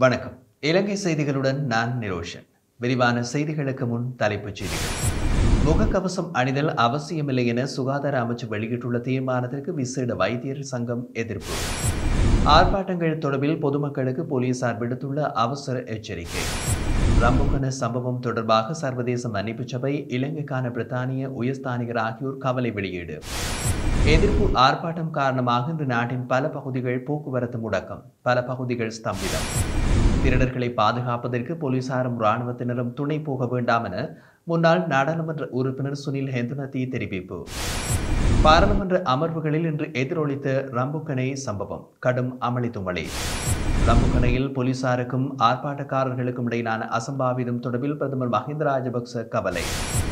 வணக்கம் இலங்கை செய்திகளுடன் நான் நிரோஷன் விரிவான செய்திகளுக்கு முன் தலைப்புச் செய்திகள் முகக்கவசம் அணிதல் அவசியமில்லை என சுகாதார அமைச்சு வெளியிட்டுள்ள தீர்மானத்திற்கு விசேட வைத்தியர் சங்கம் எதிர்ப்பு ஆர்ப்பாட்டங்கள் தொடர்பில் பொதுமக்களுக்கு போலீசார் விடுத்துள்ள அவசர எச்சரிக்கை ரம்புகன சம்பவம் தொடர்பாக சர்வதேச மன்னிப்பு சபை இலங்கைக்கான பிரித்தானிய உயர்ஸ்தானிகர் ஆகியோர் கவலை வெளியீடு எதிர்ப்பு ஆர்ப்பாட்டம் காரணமாக இன்று நாட்டின் பல பகுதிகள் போக்குவரத்து முடக்கம் பல பகுதிகள் ஸ்தம்பிதம் திருடர்களை பாதுகாப்பதற்கு போலீசாரும் இராணுவத்தினரும் துணை போக வேண்டாம் என முன்னாள் நாடாளுமன்ற உறுப்பினர் சுனில் ஹெந்துனத்தி தெரிவிப்பு பாராளுமன்ற அமர்வுகளில் இன்று எதிரொலித்த ரம்புக்கனை சம்பவம் கடும் அமளி துமளி ரம்புக்கனையில் போலீசாருக்கும் ஆர்ப்பாட்டக்காரர்களுக்கும் இடையிலான அசம்பாவிதம் தொடர்பில் பிரதமர் மஹிந்த ராஜபக்ச கவலை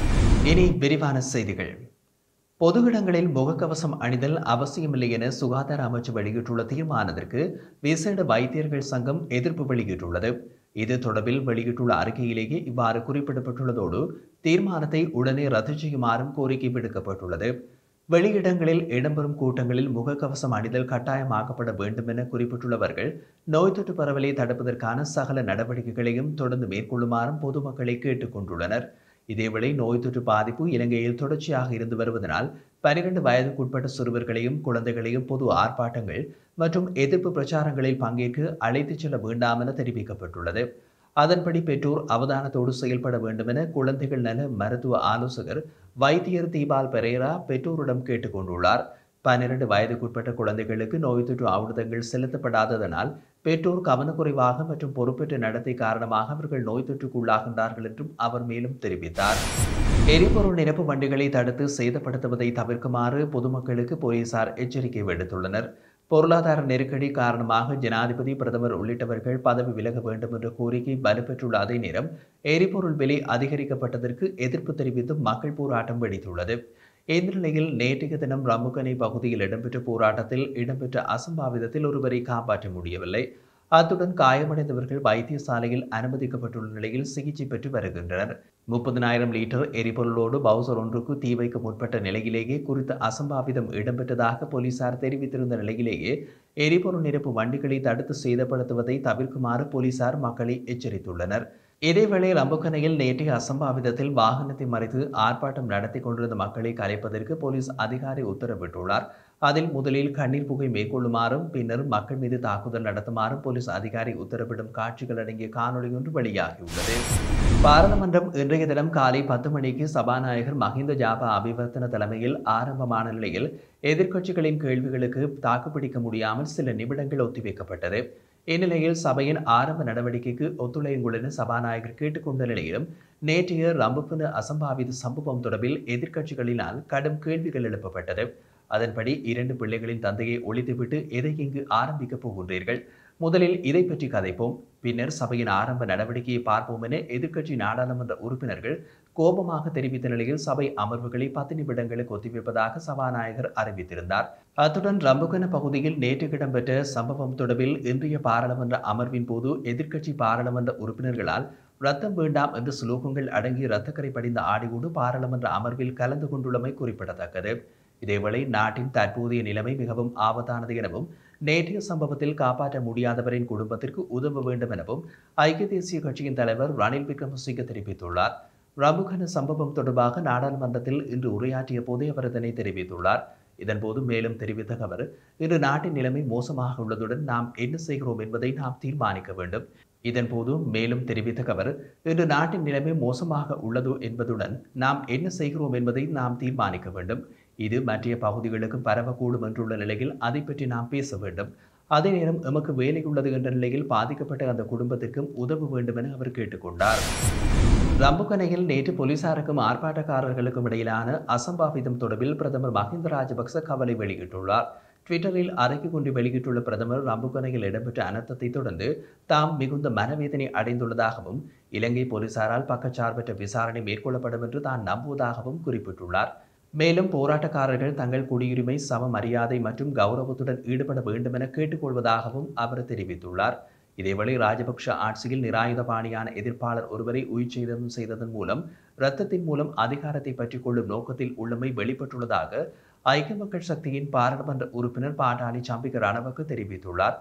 இனி விரிவான செய்திகள் பொது இடங்களில் முகக்கவசம் அணிதல் அவசியமில்லை என சுகாதார அமைச்சு வெளியிட்டுள்ள தீர்மானத்திற்கு விசேட வைத்தியர்கள் சங்கம் எதிர்ப்பு வெளியிட்டுள்ளது இது தொடர்பில் வெளியிட்டுள்ள அறிக்கையிலேயே இவ்வாறு குறிப்பிடப்பட்டுள்ளதோடு தீர்மானத்தை உடனே ரத்து செய்யுமாறும் கோரிக்கை விடுக்கப்பட்டுள்ளது வெளியிடங்களில் இடம்பெறும் கூட்டங்களில் முகக்கவசம் அணிதல் கட்டாயமாக்கப்பட வேண்டும் என குறிப்பிட்டுள்ளவர்கள் நோய் தொற்று பரவலை தடுப்பதற்கான சகல நடவடிக்கைகளையும் தொடர்ந்து மேற்கொள்ளுமாறும் பொதுமக்களை கேட்டுக்கொண்டுள்ளனர் இதேவேளை நோய் தொற்று பாதிப்பு இலங்கையில் தொடர்ச்சியாக இருந்து வருவதனால் பனிரெண்டு வயதுக்குட்பட்ட சிறுவர்களையும் குழந்தைகளையும் பொது ஆர்ப்பாட்டங்கள் மற்றும் எதிர்ப்பு பிரச்சாரங்களில் பங்கேற்க அழைத்துச் செல்ல வேண்டாம் என தெரிவிக்கப்பட்டுள்ளது அதன்படி பெற்றோர் அவதானத்தோடு செயல்பட வேண்டும் என குழந்தைகள் நல மருத்துவ ஆலோசகர் வைத்தியர் தீபால் பெரேரா பெற்றோரிடம் கேட்டுக்கொண்டுள்ளார் பன்னிரண்டு வயதுக்குட்பட்ட குழந்தைகளுக்கு நோய் தொற்று ஆவணங்கள் செலுத்தப்படாததனால் பெற்றோர் கவனக்குறைவாக மற்றும் பொறுப்பேற்ற நடத்தை காரணமாக அவர்கள் நோய் தொற்றுக்குள்ளாகின்றார்கள் என்றும் அவர் மேலும் தெரிவித்தார் எரிபொருள் நிரப்பு வண்டிகளை தடுத்து சேதப்படுத்துவதை தவிர்க்குமாறு பொதுமக்களுக்கு போலீசார் எச்சரிக்கை விடுத்துள்ளனர் பொருளாதார நெருக்கடி காரணமாக ஜனாதிபதி பிரதமர் உள்ளிட்டவர்கள் பதவி விலக வேண்டும் என்ற கோரிக்கை வலுப்பெற்றுள்ள அதே நேரம் எரிபொருள் விலை அதிகரிக்கப்பட்டதற்கு எதிர்ப்பு தெரிவித்து மக்கள் போராட்டம் வெடித்துள்ளது இந்த நிலையில் நேற்றைய தினம் ரமுகனை பகுதியில் இடம்பெற்ற போராட்டத்தில் இடம்பெற்ற அசம்பாவிதத்தில் ஒருவரை காப்பாற்ற முடியவில்லை அத்துடன் காயமடைந்தவர்கள் வைத்தியசாலையில் அனுமதிக்கப்பட்டுள்ள நிலையில் சிகிச்சை பெற்று வருகின்றனர் முப்பதினாயிரம் லிட்டர் எரிபொருளோடு பவுசர் ஒன்றுக்கு தீ வைக்க முற்பட்ட நிலையிலேயே குறித்த அசம்பாவிதம் இடம்பெற்றதாக போலீசார் தெரிவித்திருந்த நிலையிலேயே எரிபொருள் நிரப்பு வண்டிகளை தடுத்து சேதப்படுத்துவதை தவிர்க்குமாறு போலீசார் மக்களை எச்சரித்துள்ளனர் இதேவேளை ரம்புக்கனையில் நேற்றைய அசம்பாவிதத்தில் வாகனத்தை மறைத்து ஆர்ப்பாட்டம் நடத்தி கொண்டிருந்த மக்களை கலைப்பதற்கு போலீஸ் அதிகாரி உத்தரவிட்டுள்ளார் அதில் முதலில் கண்ணீர் புகை மேற்கொள்ளுமாறும் பின்னர் மக்கள் மீது தாக்குதல் நடத்துமாறும் போலீஸ் அதிகாரி உத்தரவிடும் காட்சிகள் அடங்கிய காணொலி ஒன்று வெளியாகியுள்ளது பாராளுமன்றம் இன்றைய தினம் காலை பத்து மணிக்கு சபாநாயகர் மஹிந்த ஜாபா அபிவர்த்தன தலைமையில் ஆரம்பமான நிலையில் எதிர்க்கட்சிகளின் கேள்விகளுக்கு தாக்குப்பிடிக்க முடியாமல் சில நிமிடங்கள் ஒத்திவைக்கப்பட்டது இந்நிலையில் சபையின் ஆரம்ப நடவடிக்கைக்கு ஒத்துழையுங்கள் என சபாநாயகர் கேட்டுக்கொண்ட நிலையிலும் நேற்றைய ரம்புப்பின அசம்பாவித சம்பவம் தொடர்பில் எதிர்க்கட்சிகளினால் கடும் கேள்விகள் எழுப்பப்பட்டது அதன்படி இரண்டு பிள்ளைகளின் தந்தையை ஒழித்துவிட்டு எதை இங்கு ஆரம்பிக்கப் போகின்றீர்கள் முதலில் இதை பற்றி கதைப்போம் பின்னர் சபையின் ஆரம்ப நடவடிக்கையை பார்ப்போம் என எதிர்க்கட்சி நாடாளுமன்ற உறுப்பினர்கள் கோபமாக தெரிவித்த நிலையில் சபை அமர்வுகளை பத்து நிமிடங்களுக்கு ஒத்திவைப்பதாக சபாநாயகர் அறிவித்திருந்தார் அத்துடன் ரம்புகன பகுதியில் நேற்று இடம்பெற்ற சம்பவம் தொடர்பில் இன்றைய பாராளுமன்ற அமர்வின் போது எதிர்க்கட்சி பாராளுமன்ற உறுப்பினர்களால் ரத்தம் வேண்டாம் என்ற சுலோகங்கள் அடங்கிய இரத்தக்கரை படிந்த ஆடியோடு பாராளுமன்ற அமர்வில் கலந்து கொண்டுள்ளமை குறிப்பிடத்தக்கது இதேவேளை நாட்டின் தற்போதைய நிலைமை மிகவும் ஆபத்தானது எனவும் நேற்றைய சம்பவத்தில் காப்பாற்ற முடியாதவரின் குடும்பத்திற்கு உதவ வேண்டும் எனவும் ஐக்கிய தேசிய கட்சியின் தலைவர் ரணில் விக்ரமசிங்க தெரிவித்துள்ளார் ரமுகன சம்பவம் தொடர்பாக நாடாளுமன்றத்தில் இன்று உரையாற்றிய போதே அவர் இதனை தெரிவித்துள்ளார் இதன்போது மேலும் தெரிவித்த அவர் இன்று நாட்டின் நிலைமை மோசமாக உள்ளதுடன் நாம் என்ன செய்கிறோம் என்பதை நாம் தீர்மானிக்க வேண்டும் இதன்போது மேலும் தெரிவித்த அவர் இன்று நாட்டின் நிலைமை மோசமாக உள்ளது என்பதுடன் நாம் என்ன செய்கிறோம் என்பதை நாம் தீர்மானிக்க வேண்டும் இது மற்ற பகுதிகளுக்கு பரவக்கூடும் என்றுள்ள நிலையில் அதை பற்றி நாம் பேச வேண்டும் அதே நேரம் எமக்கு வேலை உள்ளது என்ற நிலையில் பாதிக்கப்பட்ட அந்த குடும்பத்திற்கும் உதவ வேண்டும் என அவர் கேட்டுக்கொண்டார் ரம்புகனையில் நேற்று போலீசாருக்கும் ஆர்ப்பாட்டக்காரர்களுக்கும் இடையிலான அசம்பாவிதம் தொடர்பில் பிரதமர் மஹிந்த ராஜபக்ச கவலை வெளியிட்டுள்ளார் ட்விட்டரில் அறிக்கை கொண்டு வெளியிட்டுள்ள பிரதமர் ரம்புகனையில் இடம்பெற்ற அனர்த்தத்தை தொடர்ந்து தாம் மிகுந்த மனவேதனை அடைந்துள்ளதாகவும் இலங்கை போலீசாரால் பக்கச்சார்பற்ற விசாரணை மேற்கொள்ளப்படும் என்று தான் நம்புவதாகவும் குறிப்பிட்டுள்ளார் மேலும் போராட்டக்காரர்கள் தங்கள் குடியுரிமை சம மரியாதை மற்றும் கௌரவத்துடன் ஈடுபட வேண்டும் என கேட்டுக்கொள்வதாகவும் அவர் தெரிவித்துள்ளார் இதேவேளை ராஜபக்ஷ ஆட்சியில் நிராயுதபாணியான எதிர்ப்பாளர் ஒருவரை உயிர்ச்சேதம் செய்ததன் மூலம் இரத்தத்தின் மூலம் அதிகாரத்தை பற்றிக் கொள்ளும் நோக்கத்தில் உள்ளமை வெளிப்பட்டுள்ளதாக ஐக்கிய மக்கள் சக்தியின் பாராளுமன்ற உறுப்பினர் பாட்டாளி சம்பிக்க ரணவக்கு தெரிவித்துள்ளார்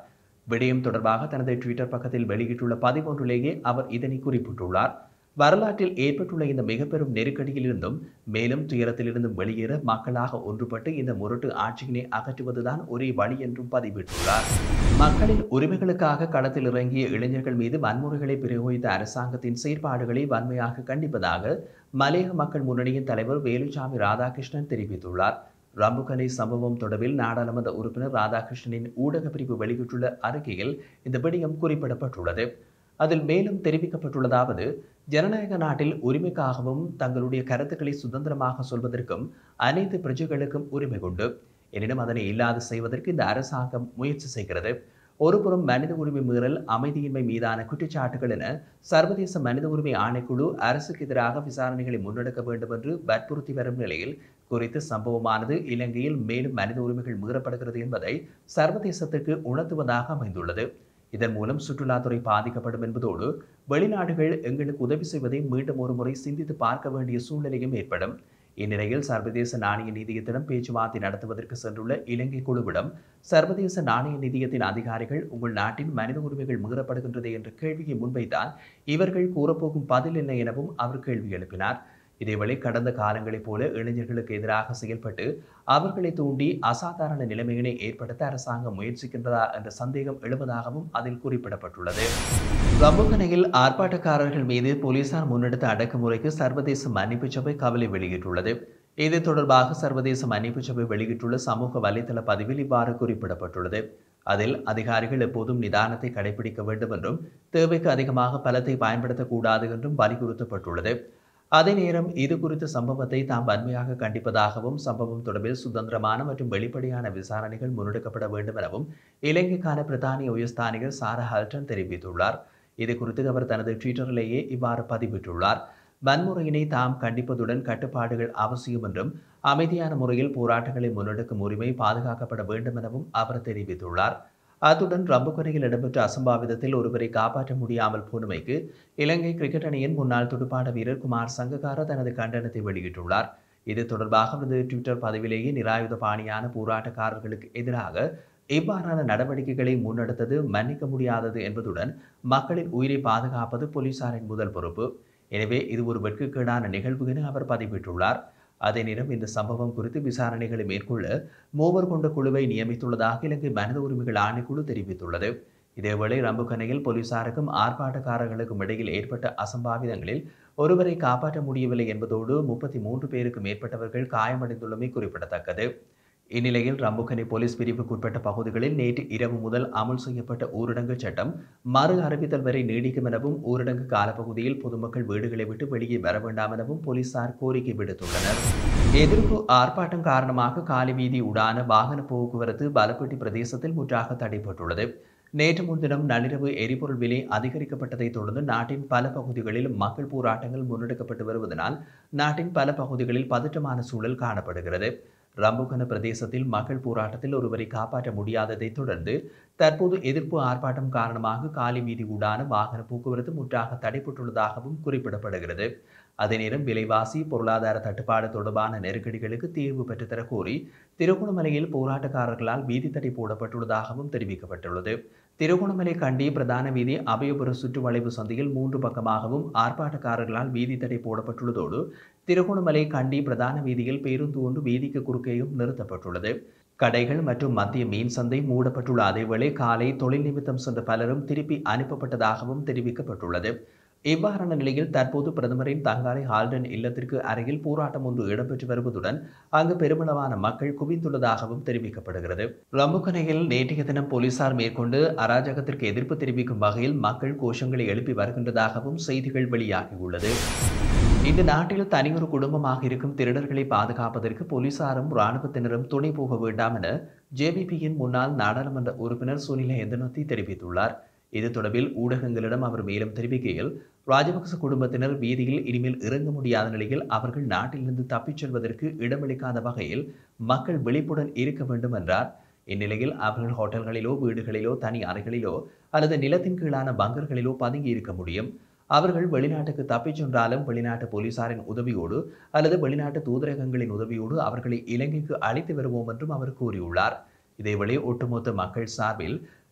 விடயம் தொடர்பாக தனது ட்விட்டர் பக்கத்தில் வெளியிட்டுள்ள பதிவொன்றிலேயே அவர் இதனை குறிப்பிட்டுள்ளார் வரலாற்றில் ஏற்பட்டுள்ள இந்த மிக பெரும் நெருக்கடியிலிருந்தும் மேலும் துயரத்திலிருந்தும் வெளியேற மக்களாக ஒன்றுபட்டு இந்த முரட்டு ஆட்சியினை அகற்றுவதுதான் ஒரே வழி என்றும் பதிவிட்டுள்ளார் மக்களின் உரிமைகளுக்காக களத்தில் இறங்கிய இளைஞர்கள் மீது வன்முறைகளை பிரயோகித்த அரசாங்கத்தின் செயற்பாடுகளை வன்மையாக கண்டிப்பதாக மலையக மக்கள் முன்னணியின் தலைவர் வேலுசாமி ராதாகிருஷ்ணன் தெரிவித்துள்ளார் ரம்புகனை சம்பவம் தொடர்பில் நாடாளுமன்ற உறுப்பினர் ராதாகிருஷ்ணனின் ஊடக பிரிவு வெளியிட்டுள்ள அறிக்கையில் இந்த விடயம் குறிப்பிடப்பட்டுள்ளது அதில் மேலும் தெரிவிக்கப்பட்டுள்ளதாவது ஜனநாயக நாட்டில் உரிமைக்காகவும் தங்களுடைய கருத்துக்களை சுதந்திரமாக சொல்வதற்கும் அனைத்து பிரஜைகளுக்கும் உரிமை உண்டு எனினும் அதனை இல்லாது செய்வதற்கு இந்த அரசாங்கம் முயற்சி செய்கிறது ஒருபுறம் மனித உரிமை மீறல் அமைதியின்மை மீதான குற்றச்சாட்டுகள் என சர்வதேச மனித உரிமை ஆணைக்குழு அரசுக்கு எதிராக விசாரணைகளை முன்னெடுக்க வேண்டும் என்று வற்புறுத்தி வரும் நிலையில் குறித்த சம்பவமானது இலங்கையில் மேலும் மனித உரிமைகள் மீறப்படுகிறது என்பதை சர்வதேசத்திற்கு உணர்த்துவதாக அமைந்துள்ளது இதன் மூலம் சுற்றுலாத்துறை பாதிக்கப்படும் என்பதோடு வெளிநாடுகள் எங்களுக்கு உதவி செய்வதை மீண்டும் ஒரு முறை சிந்தித்து பார்க்க வேண்டிய சூழ்நிலையும் ஏற்படும் இந்நிலையில் சர்வதேச நாணய நிதியத்திடம் பேச்சுவார்த்தை நடத்துவதற்கு சென்றுள்ள இலங்கை குழுவிடம் சர்வதேச நாணய நிதியத்தின் அதிகாரிகள் உங்கள் நாட்டின் மனித உரிமைகள் மீறப்படுகின்றது என்ற கேள்வியை முன்வைத்தால் இவர்கள் கூறப்போகும் பதில் என்ன எனவும் அவர் கேள்வி எழுப்பினார் இதேவேளை கடந்த காலங்களைப் போல இளைஞர்களுக்கு எதிராக செயல்பட்டு அவர்களை தூண்டி அசாதாரண நிலைமையினை ஏற்படுத்த அரசாங்கம் முயற்சிக்கின்றதா என்ற சந்தேகம் எழுவதாகவும் அதில் குறிப்பிடப்பட்டுள்ளது ரம்புகனையில் ஆர்ப்பாட்டக்காரர்கள் மீது போலீசார் முன்னெடுத்த அடக்குமுறைக்கு சர்வதேச மன்னிப்பு சபை கவலை வெளியிட்டுள்ளது இது தொடர்பாக சர்வதேச மன்னிப்பு சபை வெளியிட்டுள்ள சமூக வலைதள பதிவில் இவ்வாறு குறிப்பிடப்பட்டுள்ளது அதில் அதிகாரிகள் எப்போதும் நிதானத்தை கடைபிடிக்க வேண்டும் என்றும் தேவைக்கு அதிகமாக பலத்தை பயன்படுத்தக்கூடாது என்றும் வலியுறுத்தப்பட்டுள்ளது அதே நேரம் இது குறித்த சம்பவத்தை தாம் வன்மையாக கண்டிப்பதாகவும் சம்பவம் தொடர்பில் சுதந்திரமான மற்றும் வெளிப்படையான விசாரணைகள் முன்னெடுக்கப்பட வேண்டும் எனவும் இலங்கைக்கான பிரதானிய உயர்ஸ்தானிகர் சாரா ஹல்டன் தெரிவித்துள்ளார் இது குறித்து அவர் தனது ட்விட்டரிலேயே இவ்வாறு பதிவிட்டுள்ளார் வன்முறையினை தாம் கண்டிப்பதுடன் கட்டுப்பாடுகள் அவசியம் என்றும் அமைதியான முறையில் போராட்டங்களை முன்னெடுக்கும் உரிமை பாதுகாக்கப்பட வேண்டும் எனவும் அவர் தெரிவித்துள்ளார் அத்துடன் ரம்புக்கரையில் இடம்பெற்ற அசம்பாவிதத்தில் ஒருவரை காப்பாற்ற முடியாமல் போனமைக்கு இலங்கை கிரிக்கெட் அணியின் முன்னாள் துடுப்பாட்ட வீரர் குமார் சங்ககார தனது கண்டனத்தை வெளியிட்டுள்ளார் இது தொடர்பாக அவரது ட்விட்டர் பதிவிலேயே நிராயுத பாணியான போராட்டக்காரர்களுக்கு எதிராக இவ்வாறான நடவடிக்கைகளை முன்னெடுத்தது மன்னிக்க முடியாதது என்பதுடன் மக்களின் உயிரை பாதுகாப்பது போலீசாரின் முதல் பொறுப்பு எனவே இது ஒரு வெட்கக்கேடான நிகழ்வு என அவர் பதிவிட்டுள்ளார் அதே நேரம் இந்த சம்பவம் குறித்து விசாரணைகளை மேற்கொள்ள மூவர் கொண்ட குழுவை நியமித்துள்ளதாக இலங்கை மனித உரிமைகள் ஆணைக்குழு தெரிவித்துள்ளது இதேவேளை ரம்புக்கனையில் போலீசாருக்கும் ஆர்ப்பாட்டக்காரர்களுக்கும் இடையில் ஏற்பட்ட அசம்பாவிதங்களில் ஒருவரை காப்பாற்ற முடியவில்லை என்பதோடு முப்பத்தி மூன்று பேருக்கு மேற்பட்டவர்கள் காயமடைந்துள்ளமை குறிப்பிடத்தக்கது இந்நிலையில் ரம்புக்கனை போலீஸ் பிரிவுக்குட்பட்ட பகுதிகளில் நேற்று இரவு முதல் அமுல் செய்யப்பட்ட ஊரடங்கு சட்டம் மறு அறிவித்தல் வரை நீடிக்கும் எனவும் ஊரடங்கு காலப்பகுதியில் பொதுமக்கள் வீடுகளை விட்டு வெளியே வர வேண்டாம் எனவும் போலீசார் கோரிக்கை விடுத்துள்ளனர் எதிர்ப்பு ஆர்ப்பாட்டம் காரணமாக காலி வீதி உடான வாகன போக்குவரத்து பலப்பட்டி பிரதேசத்தில் முற்றாக தடைப்பட்டுள்ளது நேற்று முன்தினம் நள்ளிரவு எரிபொருள் விலை அதிகரிக்கப்பட்டதைத் தொடர்ந்து நாட்டின் பல பகுதிகளில் மக்கள் போராட்டங்கள் முன்னெடுக்கப்பட்டு வருவதனால் நாட்டின் பல பகுதிகளில் பதற்றமான சூழல் காணப்படுகிறது ரம்புகன பிரதேசத்தில் மக்கள் போராட்டத்தில் ஒருவரை காப்பாற்ற முடியாததைத் தொடர்ந்து தற்போது எதிர்ப்பு ஆர்ப்பாட்டம் காரணமாக காலி வீதி ஊடான வாகன போக்குவரத்து முற்றாக தடைப்பட்டுள்ளதாகவும் குறிப்பிடப்படுகிறது அதே நேரம் விலைவாசி பொருளாதார தட்டுப்பாடு தொடர்பான நெருக்கடிகளுக்கு தீர்வு பெற்றுத்தர கோரி திருகோணமலையில் போராட்டக்காரர்களால் வீதி தடை போடப்பட்டுள்ளதாகவும் தெரிவிக்கப்பட்டுள்ளது திருகோணமலை கண்டி பிரதான வீதி அபயபுர சுற்றுவளைவு சந்தையில் மூன்று பக்கமாகவும் ஆர்ப்பாட்டக்காரர்களால் வீதி தடை போடப்பட்டுள்ளதோடு திருகோணமலை கண்டி பிரதான வீதியில் பேருந்து ஒன்று வீதிக்கு குறுக்கேயும் நிறுத்தப்பட்டுள்ளது கடைகள் மற்றும் மத்திய மீன் சந்தை மூடப்பட்டுள்ள அதேவேளை காலை தொழில் நிமித்தம் சென்ற பலரும் திருப்பி அனுப்பப்பட்டதாகவும் தெரிவிக்கப்பட்டுள்ளது இவ்வாறான நிலையில் தற்போது பிரதமரின் தங்காலை ஹால்டன் இல்லத்திற்கு அருகில் போராட்டம் ஒன்று இடம்பெற்று வருவதுடன் அங்கு பெருமளவான மக்கள் குவிந்துள்ளதாகவும் தெரிவிக்கப்படுகிறது ரம்புக்கனையில் நேற்றைய தினம் போலீசார் மேற்கொண்டு அராஜகத்திற்கு எதிர்ப்பு தெரிவிக்கும் வகையில் மக்கள் கோஷங்களை எழுப்பி வருகின்றதாகவும் செய்திகள் வெளியாகியுள்ளது இந்த நாட்டில் தனியொரு குடும்பமாக இருக்கும் திருடர்களை பாதுகாப்பதற்கு போலீசாரும் இராணுவத்தினரும் துணை போக வேண்டாம் என ஜேபிபியின் முன்னாள் நாடாளுமன்ற உறுப்பினர் சுனில எந்தனத்தி தெரிவித்துள்ளார் இது தொடர்பில் ஊடகங்களிடம் அவர் மேலும் தெரிவிக்கையில் ராஜபக்ச குடும்பத்தினர் வீதியில் இனிமேல் இறங்க முடியாத நிலையில் அவர்கள் நாட்டிலிருந்து தப்பிச் செல்வதற்கு இடமளிக்காத வகையில் மக்கள் விழிப்புடன் இருக்க வேண்டும் என்றார் இந்நிலையில் அவர்கள் ஹோட்டல்களிலோ வீடுகளிலோ தனி அறைகளிலோ அல்லது நிலத்தின் கீழான பங்கர்களிலோ பதுங்கி இருக்க முடியும் அவர்கள் வெளிநாட்டுக்கு தப்பிச் சென்றாலும் வெளிநாட்டு போலீசாரின் உதவியோடு அல்லது வெளிநாட்டு தூதரகங்களின் உதவியோடு அவர்களை இலங்கைக்கு அழைத்து வருவோம் என்றும் அவர் கூறியுள்ளார் இதேவேளை ஒட்டுமொத்த மக்கள் சார்பில்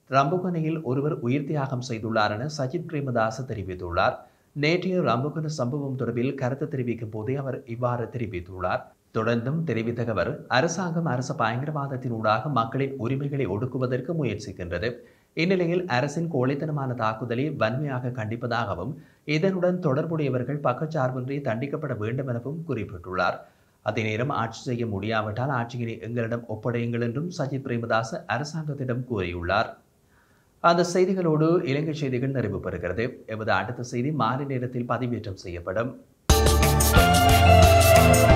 ரம்புகனையில் ஒருவர் உயிர் தியாகம் செய்துள்ளார் என சஜித் பிரேமதாச தெரிவித்துள்ளார் நேற்றைய ரம்புகன சம்பவம் தொடர்பில் கருத்து தெரிவிக்கும் போதே அவர் இவ்வாறு தெரிவித்துள்ளார் தொடர்ந்தும் தெரிவித்த அவர் அரசாங்கம் அரச பயங்கரவாதத்தினூடாக மக்களின் உரிமைகளை ஒடுக்குவதற்கு முயற்சிக்கின்றது இந்நிலையில் அரசின் கோழைத்தனமான தாக்குதலை வன்மையாக கண்டிப்பதாகவும் இதனுடன் தொடர்புடையவர்கள் பக்கச்சார்பின்றி தண்டிக்கப்பட வேண்டும் எனவும் குறிப்பிட்டுள்ளார் அதே நேரம் ஆட்சி செய்ய முடியாவிட்டால் ஆட்சியினை எங்களிடம் ஒப்படையுங்கள் என்றும் சஜித் பிரேமதாஸ் அரசாங்கத்திடம் கூறியுள்ளார் அந்த செய்திகளோடு இலங்கை செய்திகள் நிறைவு பெறுகிறது எமது அடுத்த செய்தி மாலை நேரத்தில் பதிவேற்றம் செய்யப்படும்